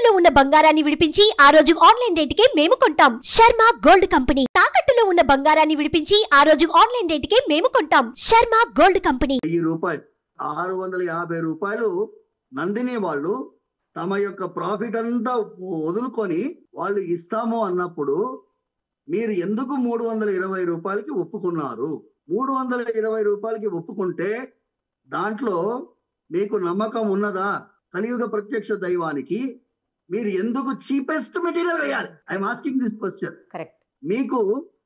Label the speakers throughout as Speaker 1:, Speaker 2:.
Speaker 1: తాకట్టులో ఉన్న బంగారాన్ని విడిపించి ఆ రోజు ఆన్లైన్ రేటుకే మేము కొంటాం శర్మ గోల్డ్ కంపెనీ తాకట్టులో ఉన్న బంగారాన్ని విడిపించి ఆ రోజు ఆన్లైన్ రేటుకే మేము కొంటాం శర్మ గోల్డ్ కంపెనీ
Speaker 2: వెయ్యి రూపాయలు ఆరు వందల యాభై రూపాయలు నందిని వాళ్ళు తమ యొక్క ప్రాఫిట్ అంతా వదులుకొని వాళ్ళు ఇస్తాము అన్నప్పుడు మీరు ఎందుకు మూడు వందల ఇరవై రూపాయలకి ఒప్పుకున్నారు మూడు వందల ఇరవై రూపాయలకి ఒప్పుకుంటే దాంట్లో మీకు నమ్మకం ఉన్నదా కలియుగ ప్రత్యక్ష దైవానికి మీరు ఎందుకు చీపెస్ట్ మెటీరియల్ వేయాలి I'm asking this question
Speaker 3: correct
Speaker 2: మీకు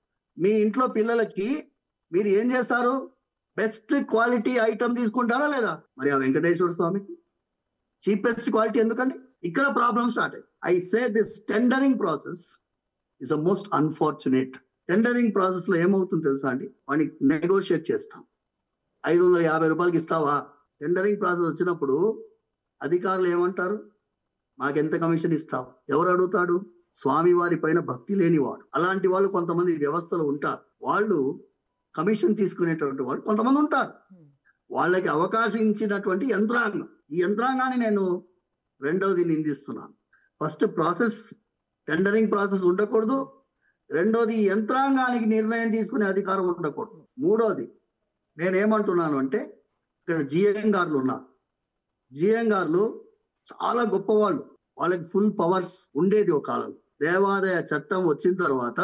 Speaker 2: మీ ఇంట్లో పిల్లలకి మీరు ఏం చేస్తారు బెస్ట్ క్వాలిటీ ఐటమ్ తీసుకుంటారా లేదా మరి ఆ వెంకటేశ్వర స్వామికి చీపెస్ట్ క్వాలిటీ ఎందుకండి ఇక్కడ ప్రాబ్లమ్ స్టార్ట్ అయ్యి I say this tendering process is a most unfortunate tendering process లో ఏమవుతుంది తెలుసా అండి వాడిని నెగోషియేట్ చేస్తాం ఐదు వందల యాభై రూపాయలకి ఇస్తావా టెండరింగ్ ప్రాసెస్ వచ్చినప్పుడు అధికారులు ఏమంటారు మాకెంత కమిషన్ ఇస్తావు ఎవరు అడుగుతాడు స్వామి వారి పైన భక్తి లేనివాడు అలాంటి వాళ్ళు కొంతమంది వ్యవస్థలు ఉంటారు వాళ్ళు కమిషన్ తీసుకునేటువంటి వాళ్ళు కొంతమంది ఉంటారు వాళ్ళకి అవకాశం ఇచ్చినటువంటి యంత్రాంగం ఈ యంత్రాంగాన్ని నేను రెండవది నిందిస్తున్నాను ఫస్ట్ ప్రాసెస్ టెండరింగ్ ప్రాసెస్ ఉండకూడదు రెండోది ఈ యంత్రాంగానికి నిర్ణయం తీసుకునే అధికారం ఉండకూడదు మూడోది నేనేమంటున్నాను అంటే ఇక్కడ జిఎం గారులు ఉన్నారు జిఎం గారులు చాలా గొప్పవాళ్ళు వాళ్ళకి ఫుల్ పవర్స్ ఉండేది ఒక కాలం దేవాదాయ చట్టం వచ్చిన తర్వాత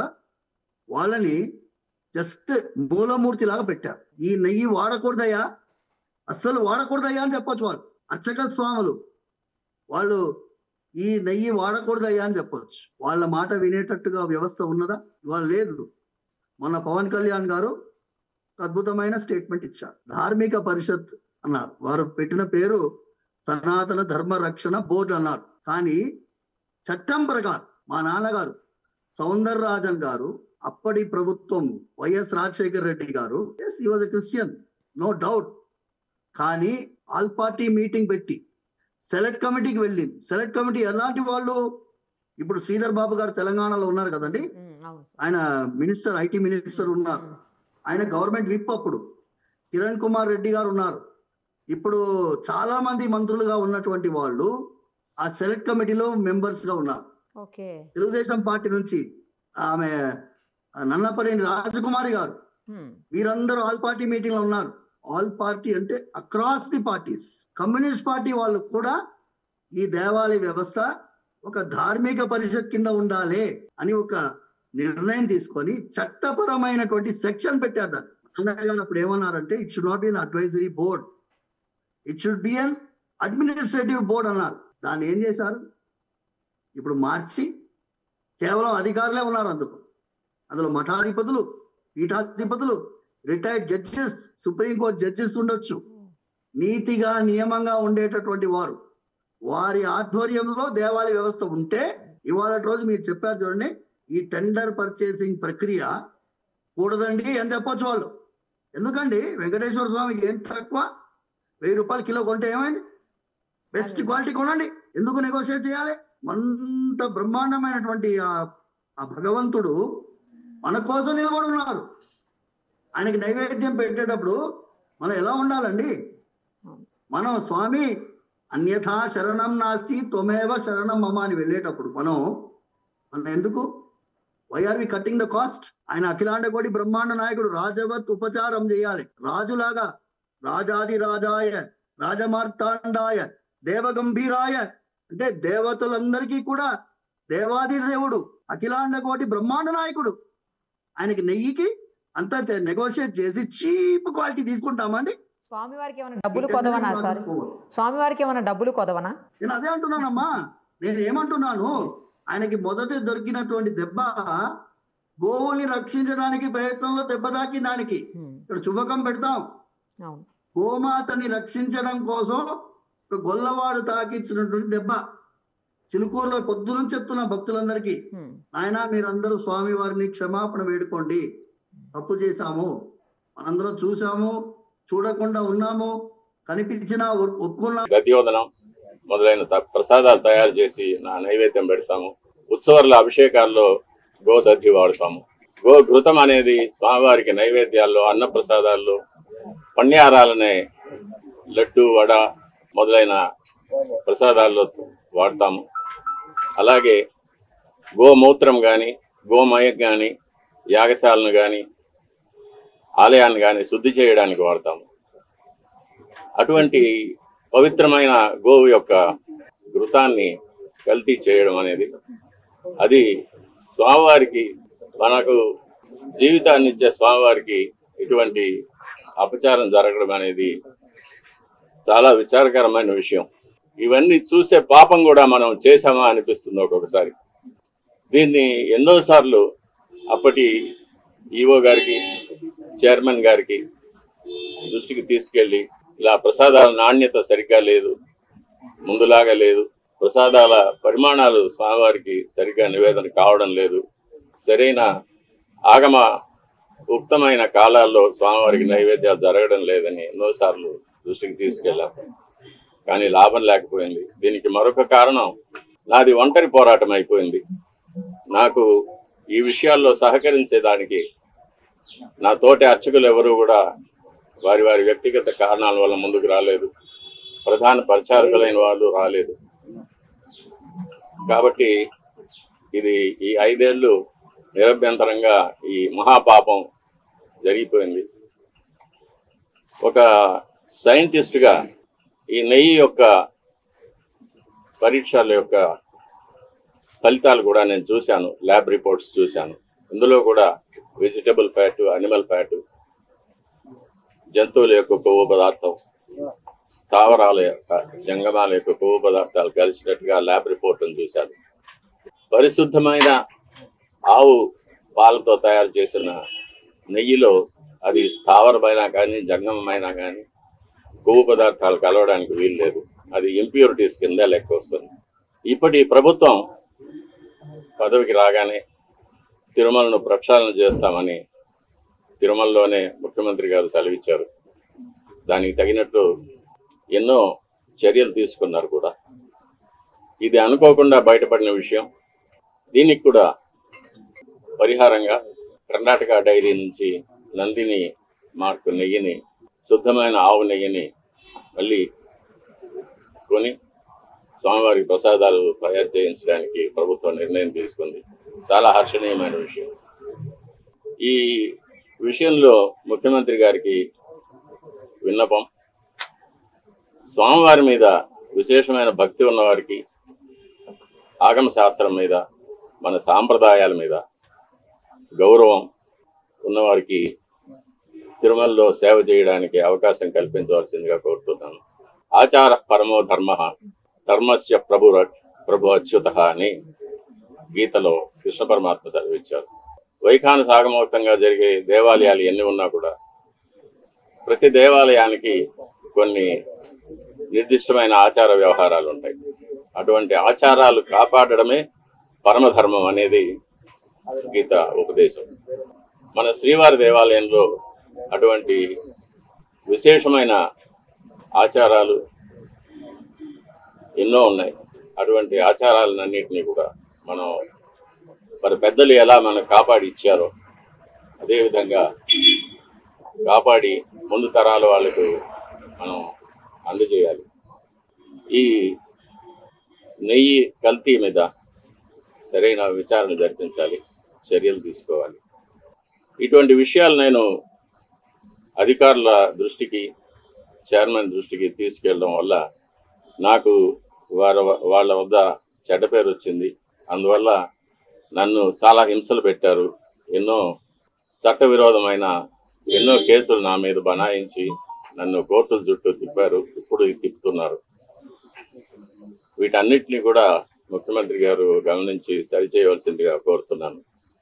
Speaker 2: వాళ్ళని జస్ట్ మూలమూర్తి లాగా పెట్టారు ఈ నెయ్యి వాడకూడదయ్యా అస్సలు వాడకూడదయ్యా అని చెప్పొచ్చు వాళ్ళు అర్చక స్వాములు వాళ్ళు ఈ నెయ్యి వాడకూడదయ్యా అని చెప్పొచ్చు వాళ్ళ మాట వినేటట్టుగా వ్యవస్థ ఉన్నదా ఇవాళ లేదు మొన్న పవన్ కళ్యాణ్ గారు అద్భుతమైన స్టేట్మెంట్ ఇచ్చారు ధార్మిక పరిషత్ అన్నారు వారు పెట్టిన పేరు సనాతన ధర్మ రక్షణ బోర్డు అన్నారు కానీ చట్టం ప్రకారం మా నాన్నగారు సౌందరరాజన్ గారు అప్పటి ప్రభుత్వం YS Rajasekhar Reddy garu as he was a Christian no doubt కానీ ఆల్ పార్టీ మీటింగ్ పెట్టి సెలెక్ట్ కమిటీకి వెళ్ళింది సెలెక్ట్ కమిటీ ఎలాంటి వాళ్ళు ఇప్పుడు శ్రీధర్ బాబు గారు తెలంగాణలో ఉన్నారు కదండి
Speaker 3: అవును
Speaker 2: ఆయన మినిస్టర్ ఐటీ మినిస్టర్ ఉన్నారు ఆయన గవర్నమెంట్ విప్ అప్పుడు కిరణ్ కుమార్ రెడ్డి గారు ఉన్నారు ఇప్పుడు చాలా మంది మంత్రులుగా ఉన్నటువంటి వాళ్ళు ఆ సెలెక్ట్ కమిటీలో మెంబర్స్ గా ఉన్నారు
Speaker 3: ఓకే
Speaker 2: తెలుగుదేశం పార్టీ నుంచి ఆమె నన్నపరేని రాజకుమారి గారు వీరందరూ ఆల్ పార్టీ మీటింగ్ లో ఉన్నారు ఆల్ పార్టీ అంటే across the parties communist party వాళ్ళు కూడా ఈ దేవాలయ వ్యవస్థ ఒక ధార్మిక పరిషత్ కింద ఉండాలి అని ఒక నిర్ణయం తీసుకొని చట్టపరమైనటువంటి సెక్షన్ పెట్టారు దాన్ని అన్నయ్య గారు అప్పుడు ఏమన్నారంటే it should not be an advisory board it should be an administrative board అన్నారు దాన్ని ఏం చేశారు ఇప్పుడు మార్చి కేవలం అధికారులే ఉన్నారు అందుకు అందులో మఠాధిపతులు పీఠాధిపతులు రిటైర్డ్ జడ్జెస్ సుప్రీంకోర్టు జడ్జెస్ ఉండొచ్చు నీతిగా నియమంగా ఉండేటటువంటి వారు వారి ఆధ్వర్యంలో దేవాలయ వ్యవస్థ ఉంటే ఇవాళ రోజు మీరు చెప్పారు చూడండి ఈ టెండర్ పర్చేసింగ్ ప్రక్రియ కూడదండి అని చెప్పొచ్చు వాళ్ళు ఎందుకండి వెంకటేశ్వర స్వామికి ఏం తక్కువ వెయ్యి రూపాయలు కిలో కొంటే ఏమైంది బెస్ట్ క్వాలిటీ కొనండి ఎందుకు నెగోషియేట్ చేయాలి అంత బ్రహ్మాండమైనటువంటి ఆ ఆ భగవంతుడు మన కోసం నిలబడి ఉన్నారు ఆయనకి నైవేద్యం పెట్టేటప్పుడు మనం ఎలా ఉండాలండి మనం స్వామి అన్యథా శరణం నాస్తి త్వమేవ శరణం మమ అని వెళ్ళేటప్పుడు మనం మనం ఎందుకు why are we cutting the cost ఆయన అఖిలాండ కోటి బ్రహ్మాండ నాయకుడు రాజవత్ ఉపచారం చేయాలి రాజులాగా రాజాది రాజాయ రాజమార్తాండాయ దేవగంభీరాయ అంటే దేవతలందరికీ కూడా దేవాది దేవుడు అఖిలాండ కోటి బ్రహ్మాండ నాయకుడు ఆయనకి నెయ్యికి అంతా నెగోషియేట్ చేసి చీప్ క్వాలిటీ తీసుకుంటామండి
Speaker 3: స్వామివారికి ఏమైనా డబ్బులు కొదవనా సార్ స్వామివారికి ఏమైనా డబ్బులు కొదవనా
Speaker 2: నేను అదే అంటున్నానమ్మా నేను ఏమంటున్నాను ఆయనకి మొదట దొరికినటువంటి దెబ్బ గోవుల్ని రక్షించడానికి ప్రయత్నంలో దెబ్బ తాకి దానికి
Speaker 3: ఉమ్,
Speaker 2: ఇక్కడ శుభకం పెడతాం
Speaker 3: అవును
Speaker 2: గోమాతని రక్షించడం కోసం ఒక గొల్లవాడు తాకిచ్చినటువంటి దెబ్బ చిలుకూరులో పొద్దునుంచి చెప్తున్నా భక్తులందరికీ
Speaker 3: ఉమ్,
Speaker 2: నాయన మీరందరూ స్వామి వారిని క్షమాపణ వేడుకోండి తప్పు చేశాము మనందరం చూసాము చూడకుండా ఉన్నాము కనిపించినా ఒప్- ఒప్పుకున్నా
Speaker 4: గద్యోదనం మొదలైన త- ప్రసాదాలు తయారు చేసి నా నైవేద్యం పెడతాము ఉత్సవాల అభిషేకాల్లో గోదర్జి వాడతాము గో ఘృతం అనేది స్వామివారికి నైవేద్యాల్లో అన్న ప్రసాదాల్లో పణ్యారాలనే లడ్డు వడ మొదలైన ప్రసాదాల్లో వాడతాము అలాగే గోమూత్రం కానీ గోమయం కానీ యాగశాలను కానీ ఆలయాన్ని కానీ శుద్ధి చేయడానికి వాడతాము అటువంటి పవిత్రమైన గోవు యొక్క ఘృతాన్ని కల్తీ చేయడం అనేది అది స్వామివారికి మనకు జీవితాన్ని ఇచ్చే స్వామివారికి ఇటువంటి అపచారం జరగడం అనేది చాలా విచారకరమైన విషయం ఇవన్నీ చూసే పాపం కూడా మనం చేశామా అనిపిస్తుంది ఒక్కొక్కసారి దీన్ని ఎన్నోసార్లు అప్పటి ఈఓ గారికి చైర్మన్ గారికి దృష్టికి తీసుకెళ్ళి ఇలా ప్రసాదాల నాణ్యత సరిగ్గా లేదు ముందులాగా లేదు ప్రసాదాల పరిమాణాలు స్వామివారికి సరిగ్గా నివేదన కావడం లేదు సరైన ఆగమ ఉక్తమైన కాలాల్లో స్వామివారికి నైవేద్యాలు జరగడం లేదని ఎన్నోసార్లు దృష్టికి తీసుకెళ్ళాం కానీ లాభం లేకపోయింది దీనికి మరొక కారణం నాది ఒంటరి పోరాటం అయిపోయింది నాకు ఈ విషయాల్లో సహకరించేదానికి నా తోటి అర్చకులు ఎవరు కూడా వారి వారి వ్యక్తిగత కారణాల వల్ల ముందుకు రాలేదు ప్రధాన పరిచారకులైన వాళ్ళు రాలేదు కాబట్టి ఇది ఈ ఐదేళ్లు నిరభ్యంతరంగా ఈ మహాపాపం జరిగిపోయింది ఒక సైంటిస్ట్గా ఈ నెయ్యి యొక్క పరీక్షల యొక్క ఫలితాలు కూడా నేను చూశాను ల్యాబ్ రిపోర్ట్స్ చూశాను ఇందులో కూడా వెజిటబుల్ ఫ్యాట్ అనిమల్ ఫ్యాట్ జంతువుల యొక్క కొవ్వు పదార్థం స్థావరాల యొక్క జంగమాల యొక్క కొవ్వు పదార్థాలు కలిసినట్టుగా ల్యాబ్ రిపోర్ట్ను చూశాను పరిశుద్ధమైన ఆవు పాలతో తయారు చేసిన నెయ్యిలో అది స్థావరమైనా కానీ జంగమమైనా కానీ కొవ్వు పదార్థాలు కలవడానికి వీలు లేదు అది ఇంప్యూరిటీస్ కింద లెక్క వస్తుంది ఇప్పటి ప్రభుత్వం పదవికి రాగానే తిరుమలను ప్రక్షాళన చేస్తామని తిరుమలలోనే ముఖ్యమంత్రి గారు సెలవిచ్చారు దానికి తగినట్టు ఎన్నో చర్యలు తీసుకున్నారు కూడా ఇది అనుకోకుండా బయటపడిన విషయం దీనికి కూడా పరిహారంగా కర్ణాటక డైరీ నుంచి నందిని మార్కు నెయ్యిని శుద్ధమైన ఆవు నెయ్యిని మళ్ళీ కొని స్వామివారి ప్రసాదాలు తయారు చేయించడానికి ప్రభుత్వం నిర్ణయం తీసుకుంది చాలా హర్షణీయమైన విషయం ఈ విషయంలో ముఖ్యమంత్రి గారికి విన్నపం స్వామివారి మీద విశేషమైన భక్తి ఉన్నవారికి ఆగమ శాస్త్రం మీద మన సాంప్రదాయాల మీద గౌరవం ఉన్నవారికి తిరుమలలో సేవ చేయడానికి అవకాశం కల్పించవలసిందిగా కోరుతున్నాను ఆచార పరమో ధర్మ ధర్మస్య ప్రభు ప్రభు అచ్యుత అని గీతలో కృష్ణ పరమాత్మ చదివించారు వైఖాన సాగమోక్తంగా జరిగే దేవాలయాలు ఎన్ని ఉన్నా కూడా ప్రతి దేవాలయానికి కొన్ని నిర్దిష్టమైన ఆచార వ్యవహారాలు ఉంటాయి అటువంటి ఆచారాలు కాపాడడమే పరమధర్మం అనేది గీత ఉపదేశం మన శ్రీవారి దేవాలయంలో అటువంటి విశేషమైన ఆచారాలు ఎన్నో ఉన్నాయి అటువంటి ఆచారాలన్నింటినీ కూడా మనం మరి పెద్దలు ఎలా మనకు కాపాడి ఇచ్చారో అదేవిధంగా కాపాడి ముందు తరాల వాళ్ళకు మనం అందజేయాలి ఈ నెయ్యి కల్తీ మీద సరైన విచారణ జరిపించాలి చర్యలు తీసుకోవాలి ఇటువంటి విషయాలు నేను అధికారుల దృష్టికి చైర్మన్ దృష్టికి తీసుకెళ్ళడం వల్ల నాకు వారి వాళ్ళ వద్ద చెడ్డ పేరు వచ్చింది అందువల్ల నన్ను చాలా హింసలు పెట్టారు ఎన్నో చట్టవిరోధమైన ఎన్నో కేసులు నా మీద బనాయించి నన్ను కోర్టుల చుట్టూ తిప్పారు ఇప్పుడు తిప్పుతున్నారు వీటన్నిటిని కూడా ముఖ్యమంత్రి గారు గమనించి సరిచేయవలసిందిగా కోరుతున్నాను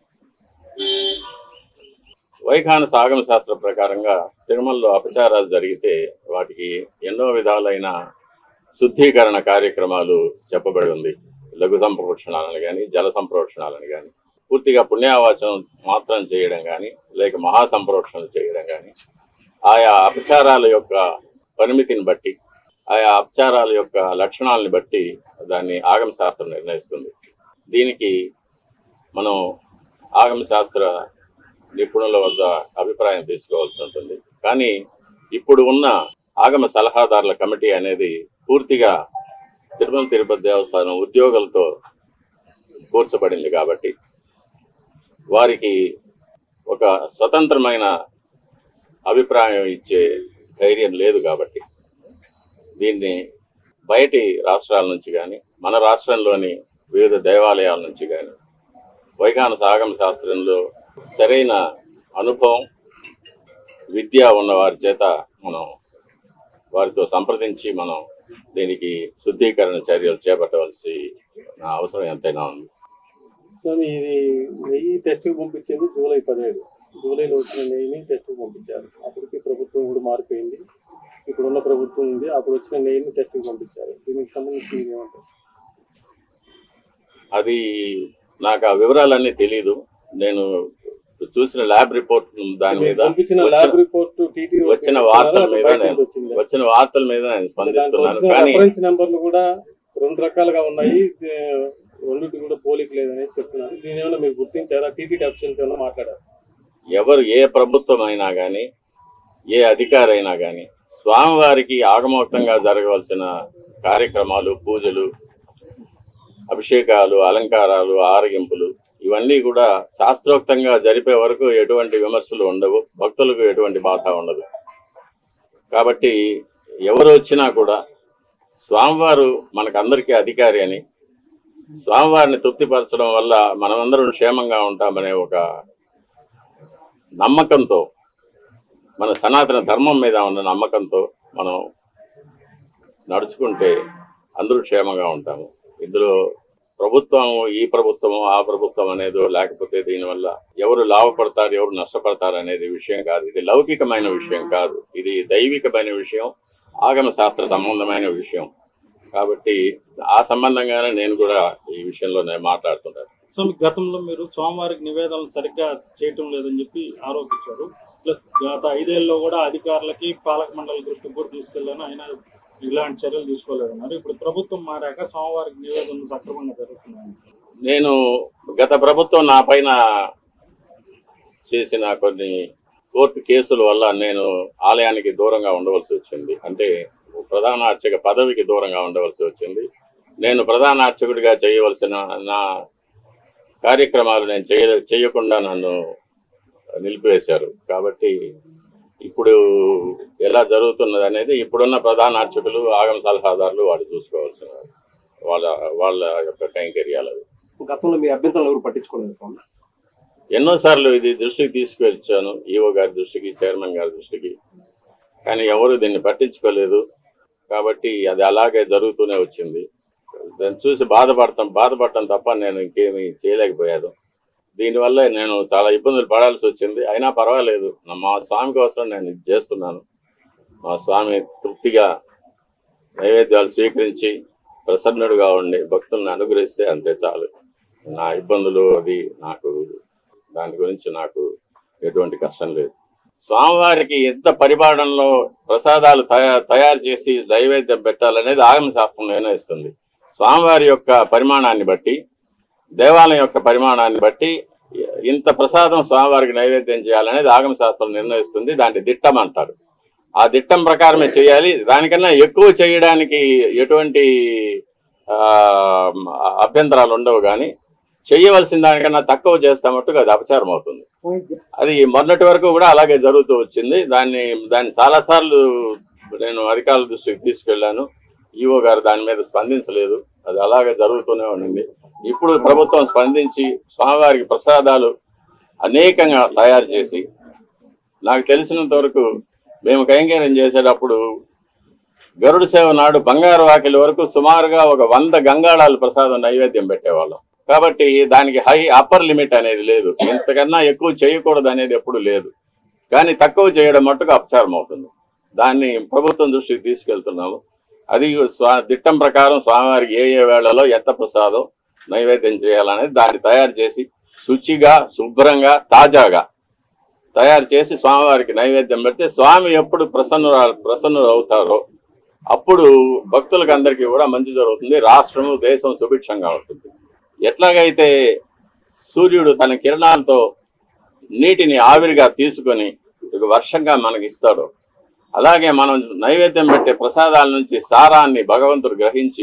Speaker 4: వైఖాన సాగమ శాస్త్ర ప్రకారంగా తిరుమలలో అపచారాలు జరిగితే వాటికి ఎన్నో విధాలైన శుద్ధీకరణ కార్యక్రమాలు చెప్పబడి ఉంది లఘు సంప్రోక్షణాలను కానీ జల సంప్రోక్షణాలను కానీ పూర్తిగా పుణ్యావాచనం మాత్రం చేయడం కానీ లేక మహా సంప్రోక్షణలు చేయడం కానీ ఆయా అపచారాల యొక్క పరిమితిని బట్టి ఆయా అపచారాల యొక్క లక్షణాలను బట్టి దాన్ని ఆగమ శాస్త్రం నిర్ణయిస్తుంది దీనికి మనం ఆగమ శాస్త్ర నిపుణుల వద్ద అభిప్రాయం తీసుకోవాల్సి ఉంటుంది కానీ ఇప్పుడు ఉన్న ఆగమ సలహాదారుల కమిటీ అనేది పూర్తిగా తిరుమల తిరుపతి దేవస్థానం ఉద్యోగులతో కూర్చబడింది కాబట్టి వారికి ఒక స్వతంత్రమైన అభిప్రాయం ఇచ్చే ధైర్యం లేదు కాబట్టి దీన్ని బయటి రాష్ట్రాల నుంచి కానీ మన రాష్ట్రంలోని వివిధ దేవాలయాల నుంచి కానీ వైఖానస ఆగమ శాస్త్రంలో సరైన అనుభవం విద్య ఉన్న వారి చేత మనం వారితో సంప్రదించి మనం దీనికి శుద్ధీకరణ చర్యలు చేపట్టవలసి అవసరం ఎంతైనా ఉంది
Speaker 5: స్వామి ఇది నెయ్యి టెస్ట్కి పంపించింది జూలై పదిహేడు జూలైలో వచ్చిన నెయ్యిని టెస్ట్కి పంపించారు అప్పటికి ప్రభుత్వం కూడా మారిపోయింది ఇప్పుడున్న ప్రభుత్వం ఉంది అప్పుడు వచ్చిన నెయ్యిని టెస్ట్కి పంపించారు దీనికి సంబంధించి మీరు ఏమంటారు
Speaker 4: అది నాకు ఆ వివరాలన్నీ తెలీదు నేను చూసిన ల్యాబ్ రిపోర్ట్ దాని మీద
Speaker 5: పంపించిన
Speaker 4: వచ్చిన-
Speaker 5: ల్యాబ్ రిపోర్ట్ టీటీ
Speaker 4: వచ్చిన వార్తల మీద నేను వచ్చిన వార్తల మీద నేను స్పందిస్తున్నాను కానీ
Speaker 5: రెఫరెన్స్ నెంబర్లు కూడా రెండు రకాలుగా ఉన్నాయి ఇది, రెండింటి కూడా పోలిక లేదని చెప్తున్నారు దీని ఏమైనా మీరు గుర్తించారా టీటీడీ అఫీషియల్స్ ఏమైనా మాట్లాడారు
Speaker 4: ఎవరు ఏ ప్రభుత్వం అయినా కానీ ఏ అధికారి అయినా కానీ స్వామివారికి ఆగమోక్తంగా జరగవలసిన కార్యక్రమాలు పూజలు అభిషేకాలు అలంకారాలు ఆరగింపులు ఇవన్నీ కూడా శాస్త్రోక్తంగా జరిపే వరకు ఎటువంటి విమర్శలు ఉండవు భక్తులకు ఎటువంటి బాధ ఉండదు కాబట్టి ఎవరు వచ్చినా కూడా స్వామివారు మనకందరికీ అధికారి అని స్వామివారిని తృప్తిపరచడం వల్ల మనమందరం క్షేమంగా ఉంటామనే ఒక నమ్మకంతో మన సనాతన ధర్మం మీద ఉన్న నమ్మకంతో మనం నడుచుకుంటే అందరూ క్షేమంగా ఉంటాము ఇందులో ప్రభుత్వం ఈ ప్రభుత్వం ఆ ప్రభుత్వం అనేదో లేకపోతే దీనివల్ల ఎవరు లాభపడతారు ఎవరు నష్టపడతారు అనేది విషయం కాదు ఇది లౌకికమైన విషయం కాదు ఇది దైవికమైన విషయం ఆగమ శాస్త్ర సంబంధమైన విషయం కాబట్టి ఆ సంబంధంగానే నేను కూడా ఈ విషయంలో నేను మాట్లాడుతుంటాను
Speaker 6: సో మీకు గతంలో మీరు స్వామివారికి నివేదనలు సరిగ్గా చేయటం లేదని చెప్పి ఆరోపించారు ప్లస్ గత ఐదేళ్లలో కూడా అధికారులకి పాలక మండలి దృష్టికి కూడా తీసుకెళ్ళాను అయినా ఇలాంటి చర్యలు తీసుకోలేదన్నారు ఇప్పుడు ప్రభుత్వం మారాక స్వామివారికి నివేదనలు సక్రమంగా జరుగుతున్నాయి
Speaker 4: నేను గత ప్రభుత్వం నా పైన చేసిన కొన్ని కోర్టు కేసుల వల్ల నేను ఆలయానికి దూరంగా ఉండవలసి వచ్చింది అంటే ప్రధాన అర్చక పదవికి దూరంగా ఉండవలసి వచ్చింది నేను ప్రధాన అర్చకుడిగా చేయవలసిన నా కార్యక్రమాలు నేను చేయ చేయకుండా నన్ను నిలిపివేశారు కాబట్టి ఇప్పుడు ఎలా జరుగుతున్నది అనేది ఇప్పుడున్న ప్రధాన అర్చకులు ఆగమ సలహాదారులు వాళ్ళు చూసుకోవాల్సిన వాళ్ళ వాళ్ళ యొక్క కైంకర్యాలు అవి
Speaker 5: గతంలో మీ అభ్యంతరాలు ఎవరు పట్టించుకోలేదు స్వామి
Speaker 4: ఎన్నోసార్లు ఇది దృష్టికి తీసుకువచ్చాను ఈఓ గారి దృష్టికి చైర్మన్ గారి దృష్టికి కానీ ఎవరు దీన్ని పట్టించుకోలేదు కాబట్టి అది అలాగే జరుగుతూనే వచ్చింది దాన్ని చూసి బాధపడతాం బాధపడటం తప్ప నేను ఇంకేమీ చేయలేకపోయాను దీనివల్ల నేను చాలా ఇబ్బందులు పడాల్సి వచ్చింది అయినా పర్వాలేదు నా- మా స్వామి కోసం నేను ఇది చేస్తున్నాను మా స్వామి తృప్తిగా నైవేద్యాలు స్వీకరించి ప్రసన్నుడుగా ఉండి భక్తులను అనుగ్రహిస్తే అంతే చాలు నా ఇబ్బందులు అది నాకు దాని గురించి నాకు ఎటువంటి కష్టం లేదు స్వామివారికి ఎంత పరిపాలనలో ప్రసాదాలు తయా- తయారు చేసి నైవేద్యం పెట్టాలనేది ఆగమ శాస్త్రం నిర్ణయిస్తుంది స్వామివారి యొక్క పరిమాణాన్ని బట్టి దేవాలయం యొక్క పరిమాణాన్ని బట్టి ఇంత ప్రసాదం స్వామివారికి నైవేద్యం చేయాలనేది ఆగమ శాస్త్రం నిర్ణయిస్తుంది దాన్ని దిట్టం అంటారు ఆ దిట్టం ప్రకారమే చేయాలి దానికన్నా ఎక్కువ చేయడానికి ఎటువంటి ఆ, అభ్యంతరాలు ఉండవు కానీ చేయవలసిన దానికన్నా తక్కువ చేస్తే మట్టుకు అది అపచారం అవుతుంది అది మొన్నటి వరకు కూడా అలాగే జరుగుతూ వచ్చింది దాన్ని దాన్ని చాలా సార్లు నేను అధికారుల దృష్టికి తీసుకెళ్లాను ఈఓ గారు దాని మీద స్పందించలేదు అది అలాగే జరుగుతూనే ఉండింది ఇప్పుడు ప్రభుత్వం స్పందించి స్వామివారికి ప్రసాదాలు అనేకంగా తయారు చేసి నాకు తెలిసినంత వరకు మేము కైంకర్యం చేసేటప్పుడు గరుడ సేవ నాడు బంగారు వాకిలి వరకు సుమారుగా ఒక వంద గంగాళాలు ప్రసాదం నైవేద్యం పెట్టేవాళ్ళం కాబట్టి దానికి హై అప్పర్ లిమిట్ అనేది లేదు ఇంతకన్నా ఎక్కువ చేయకూడదు అనేది ఎప్పుడు లేదు కానీ తక్కువ చేయడం మట్టుకు అపచారం అవుతుంది దాన్ని ప్రభుత్వం దృష్టికి తీసుకెళ్తున్నాము అది స్వా దిట్టం ప్రకారం స్వామివారికి ఏ ఏ వేళలో ఎంత ప్రసాదం నైవేద్యం చేయాలనేది దాన్ని తయారు చేసి శుచిగా శుభ్రంగా తాజాగా తయారు చేసి స్వామివారికి నైవేద్యం పెడితే స్వామి ఎప్పుడు ప్రసన్ను ప్రసన్నులు అవుతారో అప్పుడు భక్తులకు అందరికీ కూడా మంచి జరుగుతుంది రాష్ట్రము దేశం సుభిక్షంగా ఉంటుంది ఎట్లాగైతే సూర్యుడు తన కిరణాలతో నీటిని ఆవిరిగా తీసుకొని ఒక వర్షంగా మనకి ఇస్తాడు అలాగే మనం నైవేద్యం పెట్టే ప్రసాదాల నుంచి సారాన్ని భగవంతుడు గ్రహించి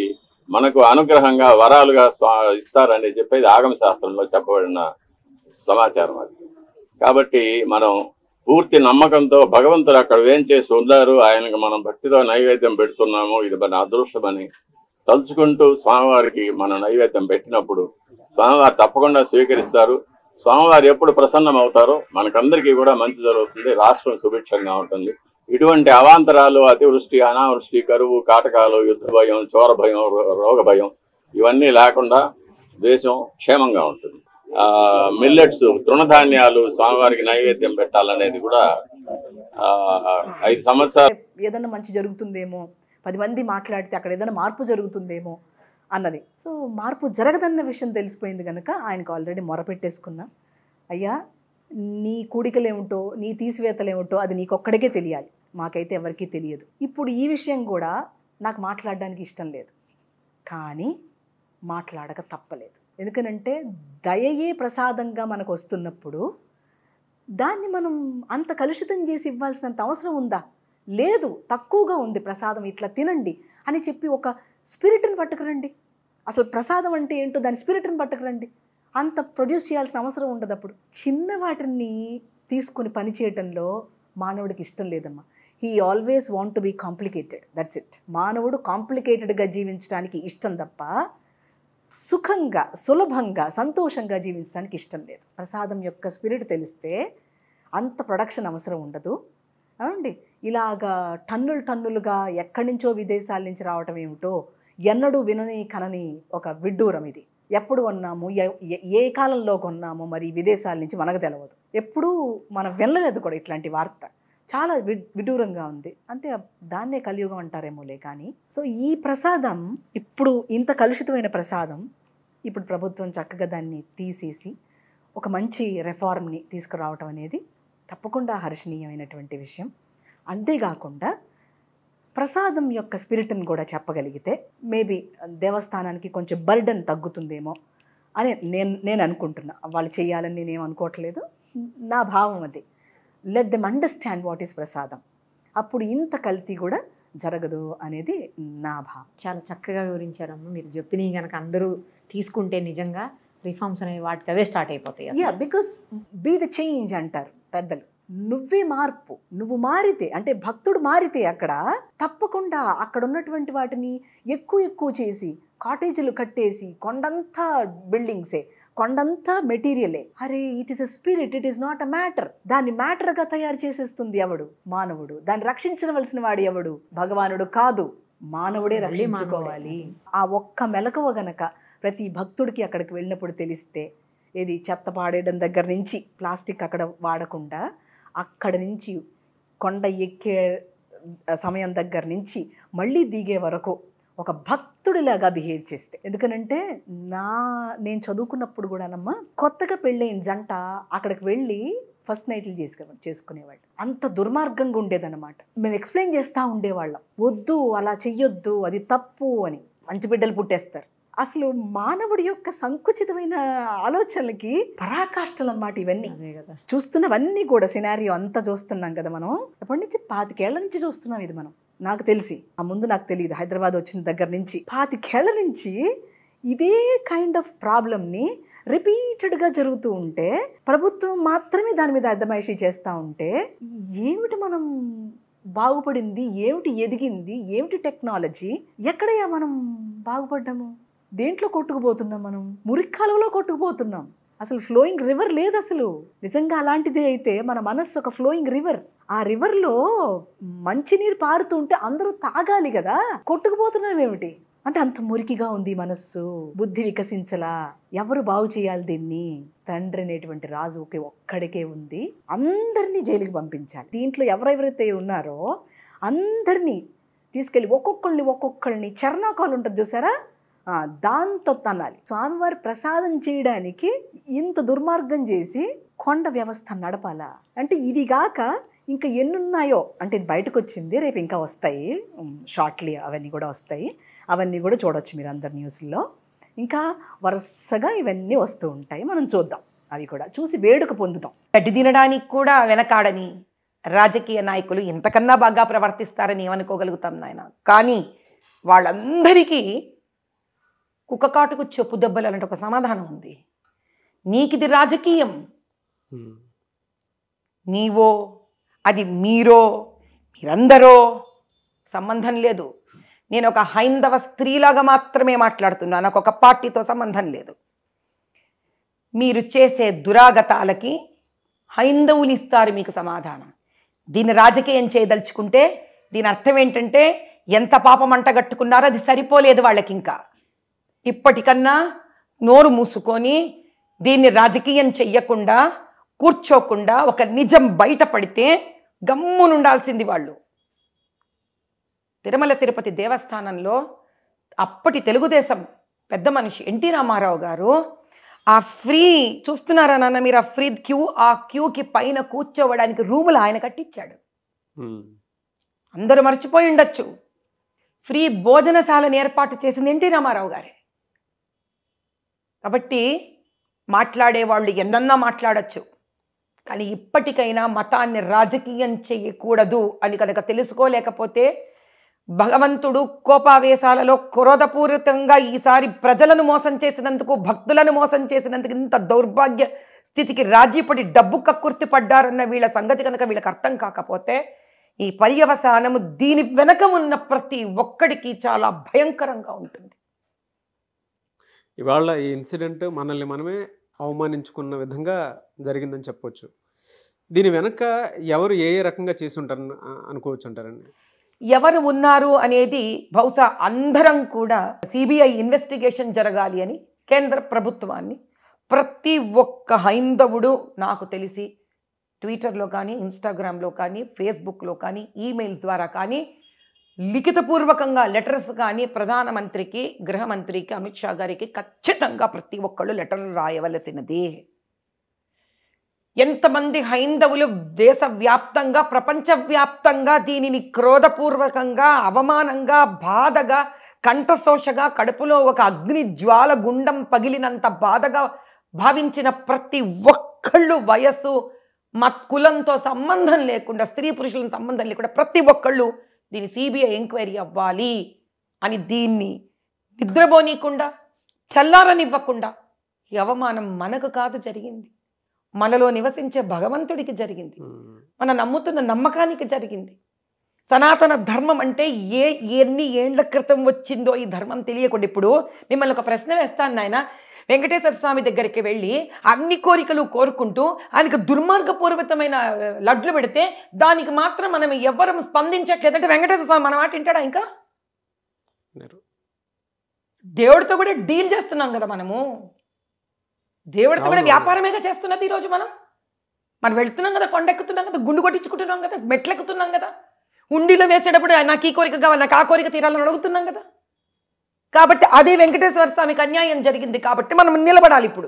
Speaker 4: మనకు అనుగ్రహంగా వరాలుగా స్వా- ఇస్తారని చెప్పేది ఆగమ శాస్త్రంలో చెప్పబడిన సమాచారం అది కాబట్టి మనం పూర్తి నమ్మకంతో భగవంతుడు అక్కడ ఏం చేసి ఉన్నారు ఆయనకు మనం భక్తితో నైవేద్యం పెడుతున్నాము ఇది మన అదృష్టమని తలుచుకుంటూ స్వామివారికి మనం నైవేద్యం పెట్టినప్పుడు స్వామివారు తప్పకుండా స్వీకరిస్తారు స్వామివారు ఎప్పుడు ప్రసన్నం అవుతారో మనకందరికీ కూడా మంచి జరుగుతుంది రాష్ట్రం సుభిక్షంగా ఉంటుంది ఇటువంటి అవాంతరాలు అతివృష్టి అనావృష్టి కరువు కాటకాలు యుద్ధ భయం చోర భయం రో- రోగ భయం ఇవన్నీ లేకుండా దేశం క్షేమంగా ఉంటుంది ఆ మిల్లెట్స్ తృణధాన్యాలు స్వామివారికి నైవేద్యం పెట్టాలనేది కూడా ఆ ఐదు సంవత్సరాలు
Speaker 7: ఏదైనా మంచి జరుగుతుందేమో పది మంది మాట్లాడితే అక్కడ ఏదైనా మార్పు జరుగుతుందేమో అన్నది సో మార్పు జరగదన్న విషయం తెలిసిపోయింది కనుక ఆయనకు ఆల్రెడీ మొరపెట్టేసుకున్నా అయ్యా నీ కూడికలేమిటో నీ తీసివేతలేమిటో అది నీకొక్కడికే తెలియాలి మాకైతే ఎవరికీ తెలియదు ఇప్పుడు ఈ విషయం కూడా నాకు మాట్లాడడానికి ఇష్టం లేదు కానీ మాట్లాడక తప్పలేదు ఎందుకనంటే దయయే ప్రసాదంగా మనకు వస్తున్నప్పుడు దాన్ని మనం అంత కలుషితం చేసి ఇవ్వాల్సినంత అవసరం ఉందా లేదు తక్కువగా ఉంది ప్రసాదం ఇట్లా తినండి అని చెప్పి ఒక స్పిరిట్ని పట్టుకురండి అసలు ప్రసాదం అంటే ఏంటో దాని స్పిరిట్ని పట్టుకురండి అంత ప్రొడ్యూస్ చేయాల్సిన అవసరం ఉండదు అప్పుడు చిన్న వాటిని తీసుకొని పని చేయటంలో మానవుడికి ఇష్టం లేదమ్మా he always want to be complicated that's it మానవుడు కాంప్లికేటెడ్గా జీవించడానికి ఇష్టం తప్ప సుఖంగా సులభంగా సంతోషంగా జీవించడానికి ఇష్టం లేదు ప్రసాదం యొక్క స్పిరిట్ తెలిస్తే అంత ప్రొడక్షన్ అవసరం ఉండదు ఏమండి ఇలాగా టన్నులు టన్నులుగా ఎక్కడి నుంచో విదేశాల నుంచి రావటం ఏమిటో ఎన్నడూ వినని కనని ఒక విడ్డూరం ఇది ఎప్పుడు కొన్నాము ఎ- ఎ- ఏ కాలంలో కొన్నాము మరి విదేశాల నుంచి మనకు తెలియదు ఎప్పుడూ మనం వినలేదు కూడా ఇట్లాంటి వార్త చాలా వి విడ్డూరంగా ఉంది అంటే దాన్నే కలియుగం అంటారేమోలే కానీ సో ఈ ప్రసాదం ఇప్పుడు ఇంత కలుషితమైన ప్రసాదం ఇప్పుడు ప్రభుత్వం చక్కగా దాన్ని తీసేసి ఒక మంచి రెఫార్మ్ని తీసుకురావటం అనేది తప్పకుండా హర్షణీయమైనటువంటి విషయం అంతేకాకుండా ప్రసాదం యొక్క స్పిరిట్ని కూడా చెప్పగలిగితే మేబీ దేవస్థానానికి కొంచెం బర్డన్ తగ్గుతుందేమో అని నేను నేను అనుకుంటున్నా వాళ్ళు చేయాలని నేనేం అనుకోవట్లేదు నా భావం అది let them understand what is prasadam అప్పుడు ఇంత కల్తీ కూడా జరగదు అనేది నా భావం
Speaker 3: చాలా చక్కగా వివరించారమ్మ మీరు చెప్పినవి కనుక అందరూ తీసుకుంటే నిజంగా రిఫార్మ్స్ అనేవి వాటికి అవే స్టార్ట్ అయిపోతాయి అసలు.
Speaker 7: Yeah because be the change అంటారు పెద్దలు నువ్వే మార్పు నువ్వు మారితే అంటే భక్తుడు మారితే అక్కడ తప్పకుండా అక్కడ ఉన్నటువంటి వాటిని ఎక్కువ ఎక్కువ చేసి కాటేజీలు కట్టేసి కొండంతా బిల్డింగ్సే కొండంతా మెటీరియలే అరే it is a spirit it is not a matter దాన్ని మ్యాటర్గా తయారు చేసేస్తుంది ఎవడు మానవుడు దాన్ని రక్షించవలసిన వాడు ఎవడు భగవానుడు కాదు మానవుడే
Speaker 3: మళ్ళీ మానవుడే.
Speaker 7: రక్షించుకోవాలి ఆ ఒక్క మెలకువ గనక ప్రతి భక్తుడికి అక్కడికి వెళ్ళినప్పుడు తెలిస్తే ఏది చెత్త పాడేయడం దగ్గర నుంచి ప్లాస్టిక్ అక్కడ వాడకుండా అక్కడ నుంచి కొండ ఎక్కే సమయం దగ్గర నుంచి మళ్ళీ దిగే వరకు ఒక భక్తుడిలాగా బిహేవ్ చేస్తే ఎందుకనంటే నా నేను చదువుకున్నప్పుడు కూడానమ్మా కొత్తగా పెళ్ళైన జంట అక్కడికి వెళ్ళి ఫస్ట్ నైట్లు చేసుకు చేసుకునేవాళ్ళు అంత దుర్మార్గంగా ఉండేదన్నమాట మేము ఎక్స్ప్లెయిన్ చేస్తూ ఉండేవాళ్ళం వద్దు అలా చెయ్యొద్దు అది తప్పు అని మంచి బిడ్డలు పుట్టేస్తారు అసలు మానవుడి యొక్క సంకుచితమైన ఆలోచనలకి పరాకాష్ఠలు అన్నమాట ఇవన్నీ
Speaker 3: అదే కదా
Speaker 7: చూస్తున్నవన్నీ కూడా సినారియో అంతా చూస్తున్నాం కదా మనం ఎప్పటి నుంచి పాతికేళ్ల నుంచి చూస్తున్నాం ఇది మనం నాకు తెలిసి ఆ ముందు నాకు తెలియదు హైదరాబాద్ వచ్చిన దగ్గర నుంచి పాతికేళ్ల నుంచి ఇదే కైండ్ ఆఫ్ ప్రాబ్లమ్ని రిపీటెడ్గా జరుగుతూ ఉంటే ప్రభుత్వం మాత్రమే దాని మీద అద్దమాయిషీ చేస్తూ ఉంటే ఏమిటి మనం బాగుపడింది ఏమిటి ఎదిగింది ఏమిటి టెక్నాలజీ ఎక్కడయ్యా మనం బాగుపడ్డాము దేంట్లో కొట్టుకుపోతున్నాం మనం మురిక్కాలువలో కొట్టుకుపోతున్నాం అసలు ఫ్లోయింగ్ రివర్ లేదు అసలు నిజంగా అలాంటిదే అయితే మన మనస్సు ఒక ఫ్లోయింగ్ రివర్ ఆ రివర్లో మంచినీరు పారుతుంటే అందరూ తాగాలి కదా కొట్టుకుపోతున్నాం ఏమిటి అంటే అంత మురికిగా ఉంది మనస్సు బుద్ధి వికసించలా ఎవరు బాగు చేయాలి దీన్ని తండ్రి అనేటువంటి రాజుకి ఒక్కడికే ఉంది అందరినీ జైలుకి పంపించాలి దీంట్లో ఎవరెవరైతే ఉన్నారో అందరినీ తీసుకెళ్ళి ఒక్కొక్కళ్ళని ఒక్కొక్కళ్ళని చర్నాకాలు ఉంటుంది చూసారా ఆ, దాంతో తనాలి స్వామివారి ప్రసాదం చేయడానికి ఇంత దుర్మార్గం చేసి కొండ వ్యవస్థ నడపాలా అంటే ఇది గాక ఇంకా ఎన్నున్నాయో అంటే ఇది బయటకు వచ్చింది రేపు ఇంకా వస్తాయి షార్ట్లీ అవన్నీ కూడా వస్తాయి అవన్నీ కూడా చూడొచ్చు మీరు అందరు న్యూస్లో ఇంకా వరుసగా ఇవన్నీ వస్తూ ఉంటాయి మనం చూద్దాం అవి కూడా చూసి వేడుక పొందుతాం
Speaker 8: గడ్డి తినడానికి కూడా వెనకాడని రాజకీయ నాయకులు ఇంతకన్నా బాగా ప్రవర్తిస్తారని ఏమనుకోగలుగుతాం నాయన కానీ వాళ్ళందరికీ కుక్కకాటుకు చెప్పు దెబ్బలు అలాంటి ఒక సమాధానం ఉంది నీకిది రాజకీయం
Speaker 9: ఉమ్.
Speaker 8: నీవో అది మీరో మీరందరో సంబంధం లేదు నేను ఒక హైందవ స్త్రీలాగా మాత్రమే మాట్లాడుతున్నాను నాకు ఒక పార్టీతో సంబంధం లేదు మీరు చేసే దురాగతాలకి హైందవులు ఇస్తారు మీకు సమాధానం దీన్ని రాజకీయం చేయదలుచుకుంటే దీని అర్థం ఏంటంటే ఎంత పాపం అంటగట్టుకున్నారో అది సరిపోలేదు వాళ్ళకి ఇంకా ఇప్పటికన్నా నోరు మూసుకొని దీన్ని రాజకీయం చెయ్యకుండా కూర్చోకుండా ఒక నిజం బయటపడితే గమ్మునుండాల్సింది వాళ్ళు తిరుమల తిరుపతి దేవస్థానంలో అప్పటి తెలుగుదేశం పెద్ద మనిషి ఎన్టీ రామారావు గారు ఆ ఫ్రీ చూస్తున్నారా నాన్న మీరు ఆ ఫ్రీ క్యూ ఆ క్యూకి పైన కూర్చోవడానికి రూములు ఆయన కట్టించాడు
Speaker 9: ఉమ్.
Speaker 8: అందరూ మర్చిపోయి ఉండొచ్చు ఫ్రీ భోజనశాలను ఏర్పాటు చేసింది ఎన్టీ రామారావు గారే కాబట్టి మాట్లాడే వాళ్ళు ఎన్నన్నా మాట్లాడచ్చు కానీ ఇప్పటికైనా మతాన్ని రాజకీయం చేయకూడదు అని కనుక తెలుసుకోలేకపోతే భగవంతుడు కోపావేశాలలో క్రోధపూరితంగా ఈసారి ప్రజలను మోసం చేసినందుకు భక్తులను మోసం చేసినందుకు ఇంత దౌర్భాగ్య స్థితికి రాజీపడి డబ్బు కక్కుర్తి పడ్డారన్న వీళ్ళ సంగతి కనుక వీళ్ళకి అర్థం కాకపోతే ఈ పర్యవసానము దీని వెనక ఉన్న ప్రతి ఒక్కడికి చాలా భయంకరంగా ఉంటుంది
Speaker 9: ఇవాళ ఈ ఇన్సిడెంట్ మనల్ని మనమే అవమానించుకున్న విధంగా జరిగిందని చెప్పొచ్చు దీని వెనక ఎవరు ఏ ఏ రకంగా చేసి ఉంటారని ఆ- అనుకోవచ్చు అంటారండి
Speaker 8: ఎవరు ఉన్నారు అనేది బహుశా అందరం కూడా సిబిఐ ఇన్వెస్టిగేషన్ జరగాలి అని కేంద్ర ప్రభుత్వాన్ని ప్రతి ఒక్క హైందవుడు నాకు తెలిసి ట్విట్టర్లో కానీ ఇన్స్టాగ్రామ్లో కానీ ఫేస్బుక్లో కానీ ఈమెయిల్స్ ద్వారా కానీ లిఖితపూర్వకంగా లెటర్స్ కానీ ప్రధానమంత్రికి గృహమంత్రికి అమిత్ షా గారికి ఖచ్చితంగా ప్రతి ఒక్కళ్ళు లెటర్లు రాయవలసినది ఎంతమంది హైందవులు దేశవ్యాప్తంగా ప్రపంచవ్యాప్తంగా దీనిని క్రోధపూర్వకంగా అవమానంగా బాధగా కంఠశోషగా కడుపులో ఒక అగ్ని జ్వాల గుండం పగిలినంత బాధగా భావించిన ప్రతి ఒక్కళ్ళు వయస్సు మా కులంతో సంబంధం లేకుండా స్త్రీ పురుషుల సంబంధం లేకుండా ప్రతి ఒక్కళ్ళు దీని సిబిఐ ఎంక్వైరీ అవ్వాలి అని దీన్ని నిద్రపోనీయకుండా చల్లారనివ్వకుండా ఈ అవమానం మనకు కాదు జరిగింది మనలో నివసించే భగవంతుడికి జరిగింది
Speaker 9: ఉమ్.
Speaker 8: మన నమ్ముతున్న నమ్మకానికి జరిగింది సనాతన ధర్మం అంటే ఏ ఎన్ని ఏండ్ల క్రితం వచ్చిందో ఈ ధర్మం తెలియకుండా ఇప్పుడు మిమ్మల్ని ఒక ప్రశ్న వేస్తాను నాయన వెంకటేశ్వర స్వామి దగ్గరికి వెళ్ళి అన్ని కోరికలు కోరుకుంటూ ఆయనకు దుర్మార్గపూర్వకమైన ఆ, లడ్లు పెడితే దానికి మాత్రం మనం ఎవ్వరం స్పందించట్లేదంటే వెంకటేశ్వర స్వామి మన మాట వింటాడా ఇంకా
Speaker 9: ఉన్నారు.
Speaker 8: దేవుడితో కూడా డీల్ చేస్తున్నాం కదా మనము దేవుడితో కూడా
Speaker 9: అవును.
Speaker 8: వ్యాపారమేగా చేస్తున్నది ఈరోజు మనం మనం వెళ్తున్నాం కదా కొండెక్కుతున్నాం కదా గుండు కొట్టించుకుంటున్నాం కదా మెట్లెక్కుతున్నాం కదా ఉండిలో వేసేటప్పుడు నాకు ఈ కోరిక కావాలి నాకు ఆ కోరిక తీరాలని అడుగుతున్నాం కదా కాబట్టి అదే వెంకటేశ్వర స్వామికి అన్యాయం జరిగింది కాబట్టి మనం నిలబడాలి ఇప్పుడు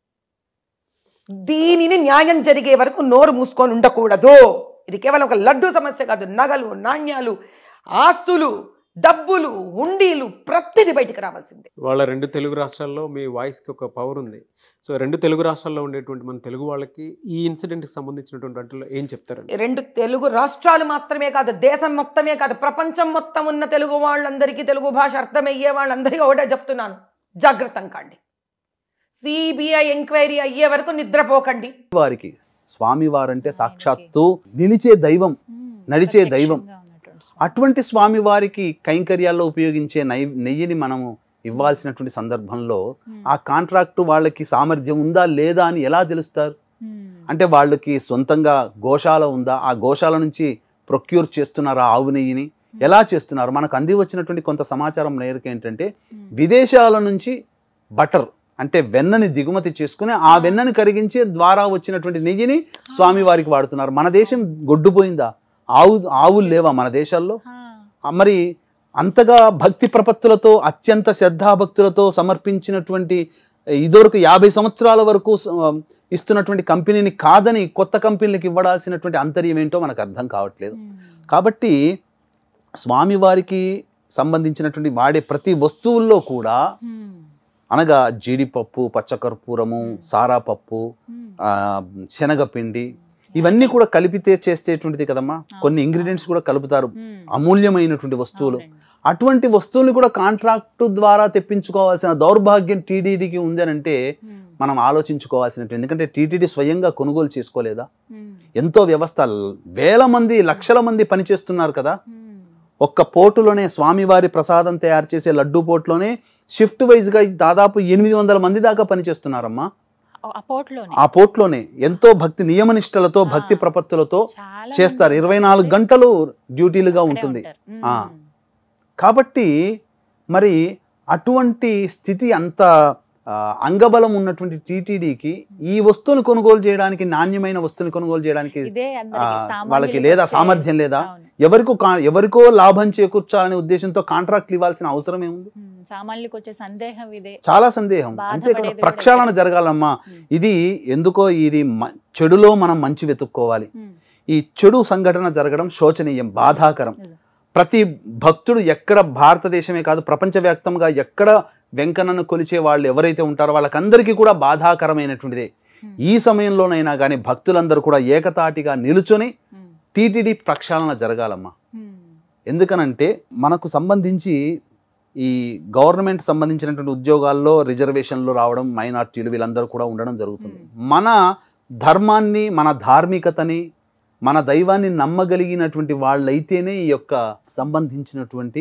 Speaker 8: దీనిని న్యాయం జరిగే వరకు నోరు మూసుకొని ఉండకూడదు ఇది కేవలం ఒక లడ్డు సమస్య కాదు నగలు నాణ్యాలు ఆస్తులు డబ్బులు హుండీలు ప్రతిదీ బయటికి రావాల్సిందే
Speaker 9: వాళ్ళ రెండు తెలుగు రాష్ట్రాల్లో మీ వాయిస్కి ఒక పవర్ ఉంది సో రెండు తెలుగు రాష్ట్రాల్లో ఉండేటువంటి మన తెలుగు వాళ్ళకి ఈ ఇన్సిడెంట్కి సంబంధించినటువంటి వాటిలో ఏం చెప్తారండి
Speaker 8: రెండు తెలుగు రాష్ట్రాలు మాత్రమే కాదు దేశం మొత్తమే కాదు ప్రపంచం మొత్తం ఉన్న తెలుగు వాళ్ళందరికీ తెలుగు భాష అర్థమయ్యే వాళ్ళందరికీ ఒకటే చెప్తున్నాను జాగ్రత్తం కాండి సిబిఐ ఎంక్వైరీ అయ్యే వరకు నిద్రపోకండి
Speaker 10: వారికి స్వామివారంటే సాక్షాత్తు నిలిచే దైవం నడిచే దైవం అటువంటి స్వామివారికి కైంకర్యాల్లో ఉపయోగించే నై నెయ్యిని మనము ఇవ్వాల్సినటువంటి సందర్భంలో ఆ కాంట్రాక్టు వాళ్ళకి సామర్థ్యం ఉందా లేదా అని ఎలా తెలుస్తారు అంటే వాళ్ళకి సొంతంగా గోశాల ఉందా ఆ గోశాల నుంచి ప్రొక్యూర్ చేస్తున్నారా ఆవు నెయ్యిని ఎలా చేస్తున్నారు మనకు అంది వచ్చినటువంటి కొంత సమాచారం మేరకు ఏంటంటే విదేశాల నుంచి బటర్ అంటే వెన్నని దిగుమతి చేసుకుని ఆ వెన్నని కరిగించే ద్వారా వచ్చినటువంటి నెయ్యిని స్వామివారికి వాడుతున్నారు మన దేశం గొడ్డుపోయిందా ఆవు ఆవులు లేవా మన దేశాల్లో ఆ, మరి అంతగా భక్తి ప్రపత్తులతో అత్యంత శ్రద్ధాభక్తులతో సమర్పించినటువంటి ఇదివరకు యాభై సంవత్సరాల వరకు స- ఇస్తున్నటువంటి కంపెనీని కాదని కొత్త కంపెనీలకు ఇవ్వడాల్సినటువంటి అంతర్యం ఏంటో మనకు అర్థం కావట్లేదు కాబట్టి స్వామివారికి సంబంధించినటువంటి వాడే ప్రతి వస్తువుల్లో కూడా అనగా జీడిపప్పు పచ్చకర్పూరము సారాపప్పు ఆ, శనగపిండి ఇవన్నీ కూడా కలిపితే చేసేటువంటిది కదమ్మా కొన్ని ఇంగ్రీడియంట్స్ కూడా కలుపుతారు అమూల్యమైనటువంటి వస్తువులు అటువంటి వస్తువుల్ని కూడా కాంట్రాక్టు ద్వారా తెప్పించుకోవాల్సిన దౌర్భాగ్యం టీటీడీకి ఉంది అని అంటే మనం ఆలోచించుకోవాల్సినట్టు ఎందుకంటే టీటీడీ స్వయంగా కొనుగోలు చేసుకోలేదా ఎంతో వ్యవస్థ వేల మంది లక్షల మంది పనిచేస్తున్నారు కదా ఒక్క పోర్టులోనే స్వామివారి ప్రసాదం తయారు చేసే లడ్డూ పోర్టులోనే షిఫ్ట్ వైజ్గా దాదాపు ఎనిమిది వందల మంది దాకా పనిచేస్తున్నారమ్మా
Speaker 11: ఆ పోర్ట్లోనే
Speaker 10: ఆ పోర్ట్లోనే ఎంతో భక్తి నియమనిష్టలతో భక్తి ప్రపత్తులతో
Speaker 11: చాలా
Speaker 10: చేస్తారు
Speaker 11: మంది
Speaker 10: ఇరవై నాలుగు గంటలు డ్యూటీలుగా
Speaker 11: అక్కడే
Speaker 10: ఉంటుంది
Speaker 11: ఉంటారు.
Speaker 10: ఆ.
Speaker 11: మ్మ్.
Speaker 10: కాబట్టి మరి అటువంటి స్థితి అంత ఆ, అంగబలం ఉన్నటువంటి టీటీడీకి ఈ వస్తువును కొనుగోలు చేయడానికి నాణ్యమైన వస్తువుని కొనుగోలు చేయడానికి
Speaker 11: ఇదే
Speaker 10: ఆ,
Speaker 11: అందరికి సామాన్యులకు
Speaker 10: వాళ్ళకి లేదా
Speaker 11: వచ్చే-
Speaker 10: సామర్థ్యం లేదా
Speaker 11: అవును.
Speaker 10: ఎవరికో కా- ఎవరికో లాభం చేకూర్చాలనే ఉద్దేశంతో కాంట్రాక్ట్లు ఇవ్వాల్సిన అవసరం ఏముంది
Speaker 11: మ్మ్. సామాన్యులకు వచ్చే సందేహం ఇదే
Speaker 10: చాలా సందేహం
Speaker 11: బాధపడేది
Speaker 10: అంతేకాదు
Speaker 11: కూడా
Speaker 10: ప్రక్షాళన
Speaker 11: ఇదే.
Speaker 10: జరగాలమ్మా
Speaker 11: మ్మ్.
Speaker 10: ఇది ఎందుకో ఇది మ- చెడులో మనం మంచి వెతుక్కోవాలి
Speaker 11: మ్మ్.
Speaker 10: ఈ చెడు సంఘటన జరగడం శోచనీయం బాధాకరం
Speaker 11: నిజం.
Speaker 10: ప్రతి భక్తుడు ఎక్కడ భారతదేశమే కాదు ప్రపంచవ్యాప్తంగా ఎక్కడ వెంకన్నను కొలిచే వాళ్ళు ఎవరైతే ఉంటారో వాళ్ళకందరికీ కూడా బాధాకరమైనటువంటిదే ఈ సమయంలోనైనా కానీ భక్తులందరూ కూడా ఏకతాటిగా నిలుచొని
Speaker 11: మ్మ్.
Speaker 10: టీటీడీ ప్రక్షాళన జరగాలమ్మా
Speaker 11: మ్మ్.
Speaker 10: ఎందుకనంటే మనకు సంబంధించి ఈ గవర్నమెంట్ సంబంధించినటువంటి ఉద్యోగాల్లో రిజర్వేషన్లు రావడం మైనార్టీలు వీళ్ళందరూ కూడా ఉండడం జరుగుతుంది మన ధర్మాన్ని మన ధార్మికతని మన దైవాన్ని నమ్మగలిగినటువంటి వాళ్ళైతేనే ఈ యొక్క సంబంధించినటువంటి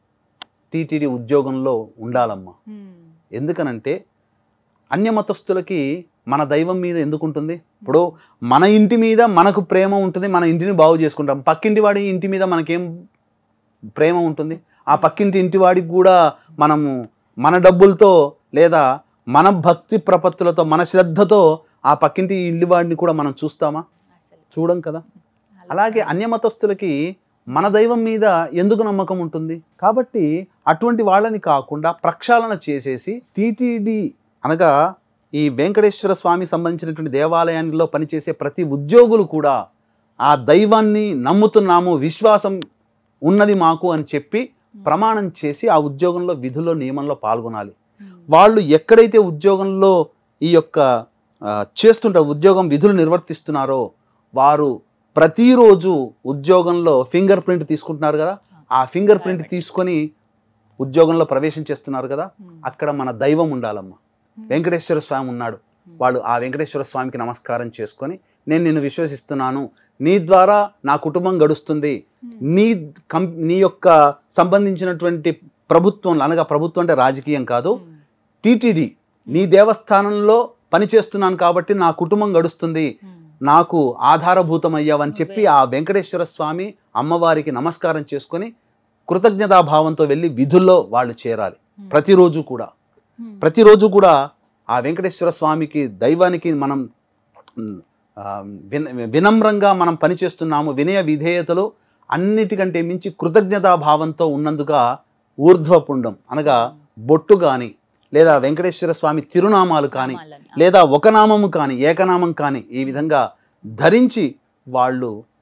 Speaker 10: టీటీడీ ఉద్యోగంలో ఉండాలమ్మా
Speaker 11: మ్మ్.
Speaker 10: ఎందుకనంటే అన్యమతస్థులకి మన దైవం మీద ఎందుకు ఉంటుంది ఇప్పుడు మన ఇంటి మీద మనకు ప్రేమ ఉంటుంది మన ఇంటిని బాగు చేసుకుంటాం పక్కింటి వాడి ఇంటి మీద మనకేం ప్రేమ ఉంటుంది ఆ పక్కింటి ఇంటి వాడికి కూడా మనము మన డబ్బులతో లేదా మన భక్తి ప్రపత్తులతో మన శ్రద్ధతో ఆ పక్కింటి ఇల్లు వాడిని కూడా మనం చూస్తామా
Speaker 11: అసలు.
Speaker 10: చూడం కదా అలాగే అన్యమతస్థులకి మన దైవం మీద ఎందుకు నమ్మకం ఉంటుంది కాబట్టి అటువంటి వాళ్ళని కాకుండా ప్రక్షాళన చేసేసి టీటీడీ అనగా ఈ వెంకటేశ్వర స్వామి సంబంధించినటువంటి దేవాలయాల్లో పనిచేసే ప్రతి ఉద్యోగులు కూడా ఆ దైవాన్ని నమ్ముతున్నాము విశ్వాసం ఉన్నది మాకు అని చెప్పి ప్రమాణం చేసి ఆ ఉద్యోగంలో విధుల్లో నియమంలో పాల్గొనాలి వాళ్ళు ఎక్కడైతే ఉద్యోగంలో ఈ యొక్క ఆ, చేస్తుంటారు ఉద్యోగం విధులు నిర్వర్తిస్తున్నారో వారు ప్రతిరోజు ఉద్యోగంలో ఫింగర్ ప్రింట్ తీసుకుంటున్నారు కదా ఆ ఫింగర్ ప్రింట్ తీసుకొని ఉద్యోగంలో ప్రవేశం చేస్తున్నారు కదా అక్కడ మన దైవం ఉండాలమ్మా వెంకటేశ్వర స్వామి ఉన్నాడు వాళ్ళు ఆ వెంకటేశ్వర స్వామికి నమస్కారం చేసుకొని నేను నిన్ను విశ్వసిస్తున్నాను నీ ద్వారా నా కుటుంబం గడుస్తుంది నీ కం నీ యొక్క సంబంధించినటువంటి ప్రభుత్వం అనగా ప్రభుత్వం అంటే రాజకీయం కాదు టీటీడీ నీ దేవస్థానంలో పనిచేస్తున్నాను కాబట్టి నా కుటుంబం గడుస్తుంది నాకు ఆధారభూతమయ్యావని చెప్పి ఆ వెంకటేశ్వర స్వామి అమ్మవారికి నమస్కారం చేసుకొని కృతజ్ఞతాభావంతో వెళ్ళి విధుల్లో వాళ్ళు చేరాలి ప్రతిరోజు కూడా ప్రతిరోజు కూడా ఆ వెంకటేశ్వర స్వామికి దైవానికి మనం ఉమ్, ఆ, విన వినమ్రంగా మనం పనిచేస్తున్నాము వినయ విధేయతలు అన్నిటికంటే మించి కృతజ్ఞతాభావంతో ఉన్నందుగా ఊర్ధ్వపుండం అనగా బొట్టు కానీ లేదా వెంకటేశ్వర స్వామి తిరునామాలు కానీ
Speaker 11: నామాలని.
Speaker 10: లేదా ఒక నామము కానీ ఏకనామం కానీ ఈ విధంగా ధరించి వాళ్ళు